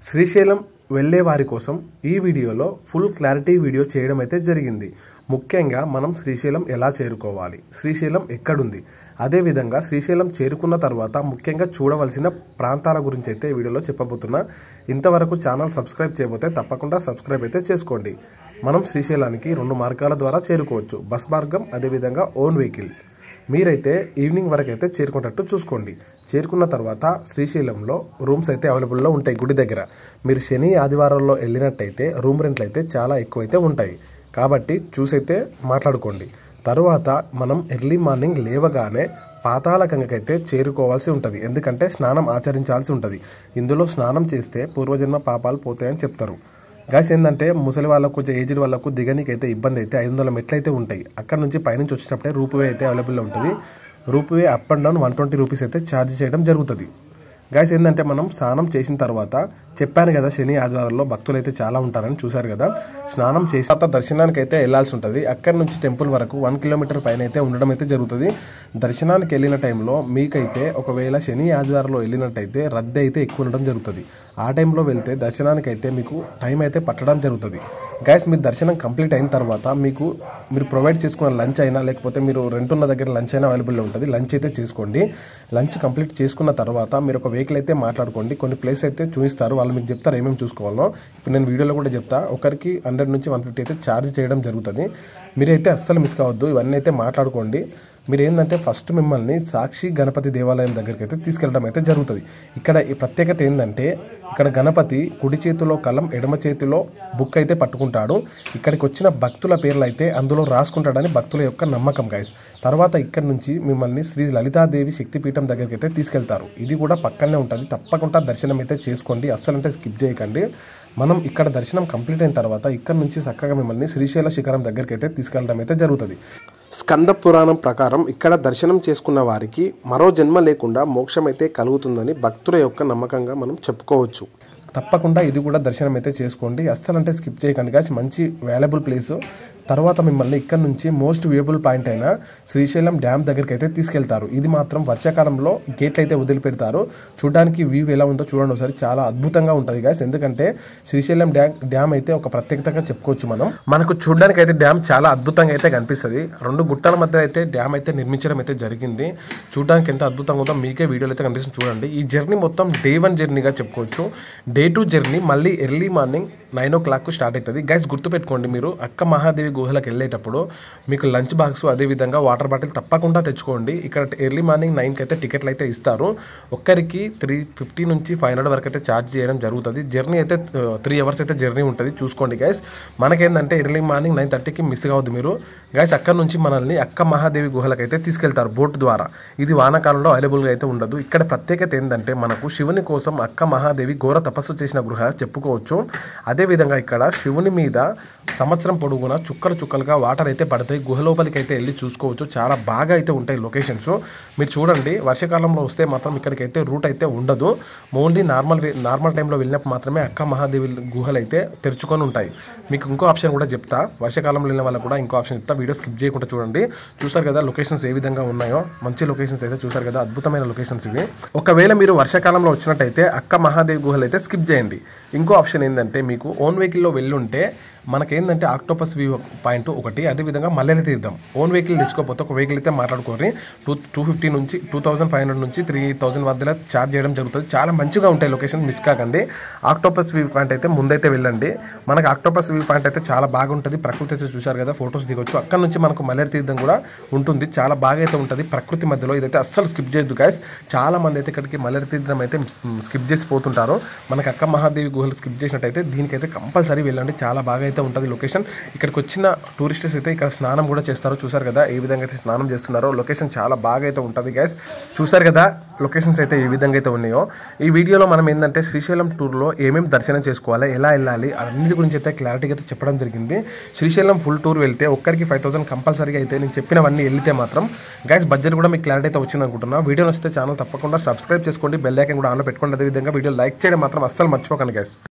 శ్రీశైలం వెళ్ళే వారి కోసం ఈ వీడియోలో ఫుల్ క్లారిటీ వీడియో చేయడం అయితే జరిగింది ముఖ్యంగా మనం శ్రీశైలం ఎలా చేరుకోవాలి శ్రీశైలం ఎక్కడుంది అదేవిధంగా శ్రీశైలం చేరుకున్న తర్వాత ముఖ్యంగా చూడవలసిన ప్రాంతాల గురించి అయితే ఈ వీడియోలో చెప్పబోతున్నా ఇంతవరకు ఛానల్ సబ్స్క్రైబ్ చేయబోతే తప్పకుండా సబ్స్క్రైబ్ అయితే చేసుకోండి మనం శ్రీశైలానికి రెండు మార్గాల ద్వారా చేరుకోవచ్చు బస్ మార్గం అదేవిధంగా ఓన్ వెహికల్ మీరైతే ఈవినింగ్ వరకు అయితే చేరుకునేటట్టు చూసుకోండి చేరుకున్న తర్వాత శ్రీశైలంలో రూమ్స్ అయితే అవైలబుల్లో ఉంటాయి గుడి దగ్గర మీరు శని ఆదివారాల్లో వెళ్ళినట్టయితే రూమ్ రెంట్లు అయితే చాలా ఎక్కువైతే ఉంటాయి కాబట్టి చూసైతే మాట్లాడుకోండి తరువాత మనం ఎర్లీ మార్నింగ్ లేవగానే పాతాళ గంగకైతే చేరుకోవాల్సి ఉంటుంది ఎందుకంటే స్నానం ఆచరించాల్సి ఉంటుంది ఇందులో స్నానం చేస్తే పూర్వజన్మ పాపాలు పోతాయని చెప్తారు గాయస్ ఏంటంటే ముసలి వాళ్ళకు కొంచెం ఏజ్డ్ వాళ్ళకు దిగనీకి అయితే ఇబ్బంది అయితే ఐదు వందల మెట్లు అయితే ఉంటాయి అక్కడ నుంచి పైనుంచి వచ్చేటప్పుడే రూపువే అయితే అవైలబుల్లో ఉంటుంది ropeway up and down one twenty rupees అయితే ఛార్జ్ చేయడం జరుగుతుంది గాయస్ ఏంటంటే మనం స్నానం చేసిన తర్వాత చెప్పాను కదా శని ఆదివారాల్లో భక్తులు అయితే చాలా ఉంటారని చూశారు కదా స్నానం చేసిన తర్వాత దర్శనానికి అయితే వెళ్ళాల్సి ఉంటుంది అక్కడ నుంచి టెంపుల్ వరకు వన్ కిలోమీటర్ పైన అయితే ఉండడం అయితే జరుగుతుంది దర్శనానికి వెళ్ళిన టైంలో మీకైతే ఒకవేళ శని ఆదివారంలో వెళ్ళినట్టయితే రద్దీ అయితే ఎక్కువ ఉండడం జరుగుతుంది ఆ టైంలో వెళ్తే దర్శనానికి అయితే మీకు టైం అయితే పట్టడం జరుగుతుంది గైస్ మీ దర్శనం కంప్లీట్ అయిన తర్వాత మీకు మీరు ప్రొవైడ్ చేసుకున్న లంచ్ అయినా లేకపోతే మీరు రెంట్ ఉన్న దగ్గర లంచ్ అయినా అవైలబుల్లో ఉంటుంది లంచ్ అయితే చేసుకోండి లంచ్ కంప్లీట్ చేసుకున్న తర్వాత మీరు ఒక వెహికల్ అయితే మాట్లాడుకోండి కొన్ని ప్లేస్ అయితే చూపిస్తారు వాళ్ళు మీకు చెప్తారు ఏమేమి చూసుకోవాలో ఇప్పుడు నేను వీడియోలో కూడా చెప్తా ఒకరికి హండ్రెడ్ నుంచి వన్ ఫిఫ్టీ అయితే ఛార్జ్ చేయడం జరుగుతుంది మీరైతే అస్సలు మిస్ కావద్దు ఇవన్నీ అయితే మాట్లాడుకోండి మీరు ఏంటంటే ఫస్ట్ మిమ్మల్ని సాక్షి గణపతి దేవాలయం దగ్గరికి అయితే తీసుకెళ్ళడం అయితే జరుగుతుంది ఇక్కడ ఈ ప్రత్యేకత ఏంటంటే ఇక్కడ గణపతి కుడి చేతిలో కలం ఎడమ చేతిలో బుక్ అయితే పట్టుకుంటాడు ఇక్కడికి వచ్చిన భక్తుల పేర్లు అయితే అందులో రాసుకుంటాడని భక్తుల యొక్క నమ్మకం గైస్ తర్వాత ఇక్కడ నుంచి మిమ్మల్ని శ్రీ లలితాదేవి శక్తిపీఠం దగ్గరికి అయితే తీసుకెళ్తారు ఇది కూడా పక్కనే ఉంటుంది తప్పకుండా దర్శనం అయితే చేసుకోండి అస్సలు అంటే స్కిప్ చేయకండి మనం ఇక్కడ దర్శనం కంప్లీట్ అయిన తర్వాత ఇక్కడ నుంచి చక్కగా మిమ్మల్ని శ్రీశైల శిఖరం దగ్గరికి అయితే తీసుకెళ్ళడం అయితే జరుగుతుంది స్కంద పురాణం ప్రకారం ఇక్కడ దర్శనం చేసుకున్న వారికి మరో జన్మ లేకుండా మోక్షం అయితే కలుగుతుందని భక్తుల యొక్క నమ్మకంగా మనం చెప్పుకోవచ్చు తప్పకుండా ఇది కూడా దర్శనం అయితే చేసుకోండి అస్సలు అంటే స్కిప్ చేయకండి గాస్ మంచి వాల్యుబుల్ ప్లేస్ తర్వాత మిమ్మల్ని ఇక్కడ నుంచి మోస్ట్ వ్యూయబుల్ పాయింట్ అయిన శ్రీశైలం డ్యామ్ దగ్గరికి అయితే తీసుకెళ్తారు ఇది మాత్రం వర్షాకాలంలో గేట్లు అయితే వదిలిపెడతారు చూడడానికి వ్యూ ఎలా ఉందో చూడండి ఒకసారి చాలా అద్భుతంగా ఉంటుంది గాయస్ ఎందుకంటే శ్రీశైలం డ్యామ్ డ్యామ్ అయితే ఒక ప్రత్యేకతగా చెప్పుకోవచ్చు మనం మనకు చూడడానికి అయితే డ్యామ్ చాలా అద్భుతంగా అయితే కనిపిస్తుంది రెండు గుట్టల మధ్య అయితే డ్యామ్ అయితే నిర్మించడం అయితే జరిగింది చూడడానికి ఎంత అద్భుతంగా ఉందో మీకే వీడియోలో అయితే కనిపిస్తుంది చూడండి ఈ జర్నీ మొత్తం డే వన్ జర్నీగా చెప్పుకోవచ్చు డే టూ జర్నీ మళ్ళీ early morning nine o'clock start అవుతుంది గైస్ గుర్తుపెట్టుకోండి మీరు అక్క మహాదేవి గుహలకు వెళ్ళేటప్పుడు మీకు లంచ్ బాక్స్ అదేవిధంగా వాటర్ బాటిల్ తప్పకుండా తెచ్చుకోండి ఇక్కడ ఎర్లీ మార్నింగ్ నైన్కి అయితే టికెట్లు అయితే ఇస్తారు ఒక్కరికి త్రీ ఫిఫ్టీ నుంచి ఫైవ్ హండ్రెడ్ వరకు అయితే ఛార్జ్ చేయడం జరుగుతుంది జర్నీ అయితే త్రీ అవర్స్ అయితే జర్నీ ఉంటుంది చూసుకోండి గైస్ మనకేంటంటే ఎర్లీ మార్నింగ్ నైన్ థర్టీకి మిస్ కావద్దు మీరు గైస్ అక్కడ నుంచి మనల్ని అక్క మహాదేవి గుహలకు అయితే తీసుకెళ్తారు బోట్ ద్వారా ఇది వానాకాలంలో అవైలబుల్గా అయితే ఉండదు ఇక్కడ ప్రత్యేకత ఏంటంటే మనకు శివుని కోసం అక్క మహాదేవి ఘోర తపస్సు చేసిన గృహ చెప్పుకోవచ్చు అదేవిధంగా ఇక్కడ శివుని మీద సంవత్సరం పొడుగున చుక్కలు చుక్కలుగా వాటర్ అయితే పడతాయి గుహ లోపలికి అయితే వెళ్ళి చూసుకోవచ్చు చాలా బాగా అయితే ఉంటాయి లొకేషన్స్ మీరు చూడండి వర్షాకాలంలో వస్తే మాత్రం ఇక్కడికైతే రూట్ అయితే ఉండదు ఓన్లీ నార్మల్ నార్మల్ టైంలో వెళ్ళినప్పుడు మాత్రమే అక్క మహాదేవి గుహలు అయితే తెరుచుకొని ఉంటాయి మీకు ఇంకో ఆప్షన్ కూడా చెప్తా వర్షాకాలంలో వెళ్ళిన వాళ్ళకి కూడా ఇంకో ఆప్షన్ చెప్తా వీడియో స్కిప్ చేయకుండా చూడండి చూసారు కదా లొకేషన్స్ ఏ విధంగా ఉన్నాయో మంచి లొకేషన్స్ అయితే చూసారు కదా అద్భుతమైన లొకేషన్స్ ఇవి ఒకవేళ మీరు వర్షాకాలంలో వచ్చినట్టయితే అక్క మహాదేవి గుహలు అయితే స్కిప్ చేయండి ఇంకో ఆప్షన్ ఏంటంటే మీకు ఓన్ వెహికల్లో వెళ్ళుంటే మనకేంటంటే ఆక్టోపస్ వ్యూ పాయింట్ ఒకటి అదేవిధంగా మల్లెల తీర్థం ఓన్ వెహికల్ తెచ్చుకోకపోతే ఒక వెహికల్ అయితే మాట్లాడుకోరి టూ టూ ఫిఫ్టీ నుంచి టూ థౌసండ్ ఫైవ్ హండ్రెడ్ నుంచి త్రీ థౌసండ్ మధ్యలో ఛార్జ్ చేయడం జరుగుతుంది చాలా మంచిగా ఉంటాయి లొకేషన్ మిస్ కాకండి ఆక్టోపస్ వ్యూ పాయింట్ అయితే ముందైతే వెళ్ళండి మనకు ఆక్టోపస్ వ్యూ పాయింట్ అయితే చాలా బాగుంటుంది ప్రకృతి అయితే చూశారు కదా ఫొటోస్ దిగొచ్చు అక్కడ నుంచి మనకు మల్లెల తీర్థం కూడా ఉంటుంది చాలా బాగా అయితే ఉంటుంది ప్రకృతి మధ్యలో ఇదైతే అస్సలు స్కిప్ చేయొద్దు గాయస్ చాలా మంది అయితే ఇక్కడికి మల్లెల తీర్థం అయితే స్కిప్ చేసి పోతుంటారు మనకు అక్క మహాదేవి గుహలు స్కిప్ చేసినట్టయితే దీనికైతే కంపల్సరీ వెళ్ళండి చాలా బాగా అయితే ఉంటుంది లొకేషన్ ఇక్కడికి వచ్చిన టూరిస్టర్స్ అయితే ఇక్కడ స్నానం కూడా చేస్తారు చూసారు కదా ఏ విధంగా అయితే స్నానం చేస్తున్నారో లొకేషన్ చాలా బాగా అయితే ఉంటుంది గైస్ చూసారు కదా లొకేషన్స్ అయితే ఏ విధంగా అయితే ఉన్నాయో ఈ వీడియోలో మనం ఏంటంటే శ్రీశైలం టూర్లో ఏమేమి దర్శనం చేసుకోవాలి ఎలా వెళ్ళాలి అన్నిటి గురించి అయితే క్లారిటీగా అయితే చెప్పడం జరిగింది శ్రీశైలం ఫుల్ టూర్ వెళ్తే ఒక్కరికి ఫైవ్ థౌసండ్ కంపల్సరీగా అయితే నేను చెప్పినవన్నీ వెళ్తే మాత్రం గైస్ బడ్జెట్ కూడా మీకు క్లారిటీ అయితే వచ్చింది అనుకుంటున్నా వీడియో వస్తే ఛానల్ తప్పకుండా సబ్స్క్రైబ్ చేసుకోండి బెల్ ఐకన్ కూడా ఆన్లో పెట్టుకోండి అదేవిధంగా వీడియో లైక్ చేయడం మాత్రం అస్సలు మర్చిపోకండి గైస్